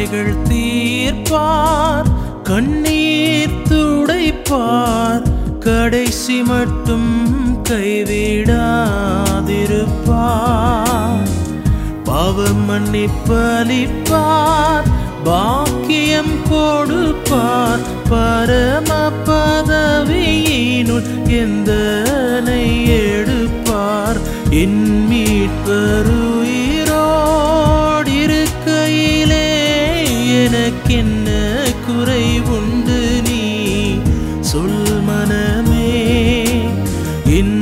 குறைகள் தீர்ப்பார் கண்ணீர் துடைப்பார் கடைசி மட்டும் கைவிடாதிருப்பார் பாவம் மன்னிப்பளிப்பார் பாக்கியம் கொடுப்பார் பரம பதவியினுள் எந்தனை எடுப்பார் என் மீட்பருயிரோடிருக்கையிலே எனக்கென்ன குறை உண்டு நீ சொல் மனமே என்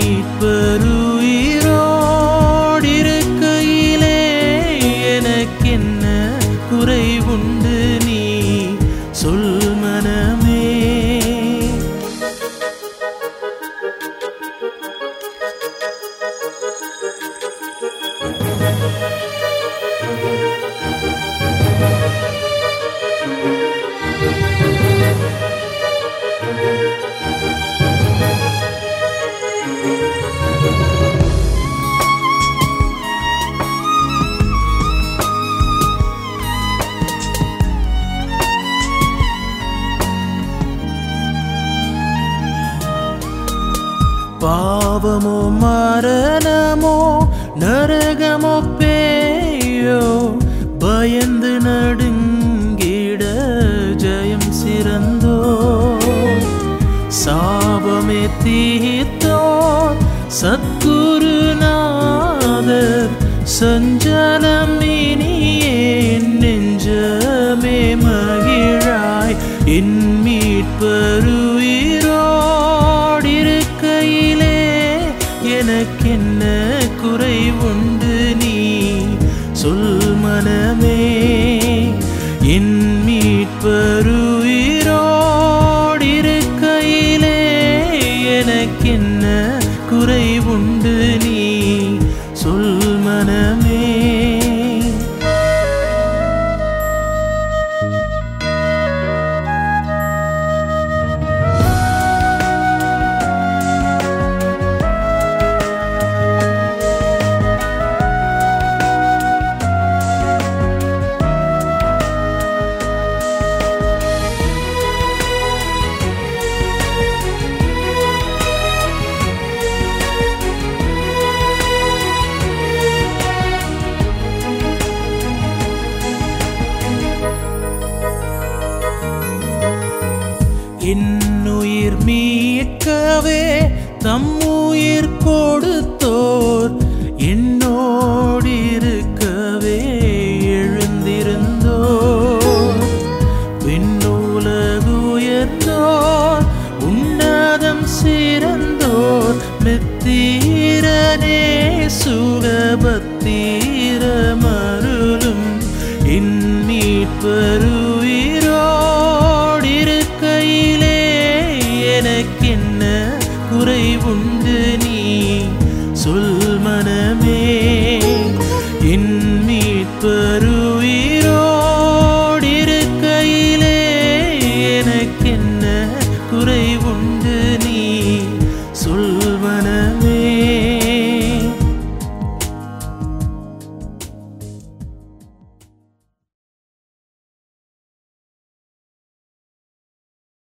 மீட்பருயிரோடிருக்கையிலே எனக்கென்ன குறை உண்டு நீ சொல் மனமே பாவமோ மரணமோ நரகமோ பேயோ பயந்து நடுங்கிட ஜெயம் சிறந்தோ சாபமே தீர்த்தோ சத்குருநாதர் சஞ்சலம் இனியே நெஞ்சமே மகிழாய் என் மீட்பருயிரோடிருக்கையிலே எனக்கென்ன குறை உண்டு நீ சொல் மனமே என் மீட்பருயிரோடிருக்கையிலே எனக்கென்ன குறை உண்டு நீ சொல் மனமே என்னுயிர் மீட்கவே தம்முயிர் கொடுத்தோர் என்னோடிருக்கவே எழுந்திருந்தோர் விண்ணுலகுயர்ந்தோர் உன்னதம் சிறந்தோர் மெத்தீரனே சுகபத்தீர மருளும் என் மீட்பரு